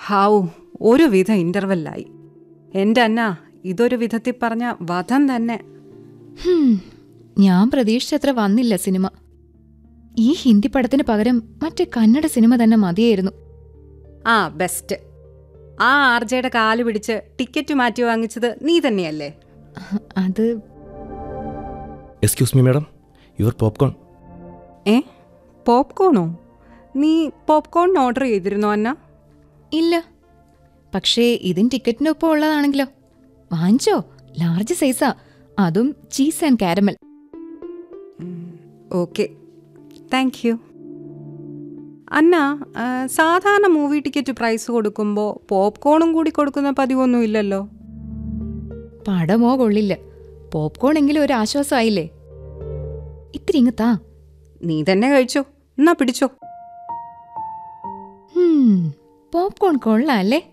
ഹാവു ഒരു വിധ ഇന്റർവെല്ലായി എൻ്റെ അന്ന ഇതൊരു വിധത്തിൽ പറഞ്ഞ വധം തന്നെ ഹും, ഞാൻ പ്രതീക്ഷിച്ചത്ര വന്നില്ല സിനിമ ഈ ഹിന്ദി പടത്തിന് പകരം മറ്റേ കന്നഡ സിനിമ തന്നെ മതിയായിരുന്നു ആ ബെസ്റ്റ് ആ ആർജയുടെ കാല് പിടിച്ച് ടിക്കറ്റ് മാറ്റി വാങ്ങിച്ചത് നീ തന്നെയല്ലേ അത് excuse me madam your popcorn ഏ പോപ്കോണോ നീ പോപ്കോൺ ഓർഡർ ചെയ്തിരുന്നോ അന്ന ഇല്ല പക്ഷേ ഇതിന് ടിക്കറ്റിനൊപ്പം ഉള്ളതാണെങ്കിലോ വാങ്ങിച്ചോ ലാർജ് സൈസാ അതും cheese and caramel okay thank you Anna ആ, സാധാരണ മൂവി ടിക്കറ്റ് പ്രൈസ് കൊടുക്കുമ്പോൾ പോപ്കോണും കൂടി കൊടുക്കുന്ന പതിവൊന്നും ഇല്ലല്ലോ പടമോ കൊള്ളില്ല പോപ്കോൺ എങ്കിലും ഒരു ആശ്വാസമായില്ലേ ഇത്തിരി ഇങ്ങ് താ നീ തന്നെ കഴിച്ചോ എന്നാ പിടിച്ചോ ഹും, പോപ്കോൺ കൊള്ളാം അല്ലേ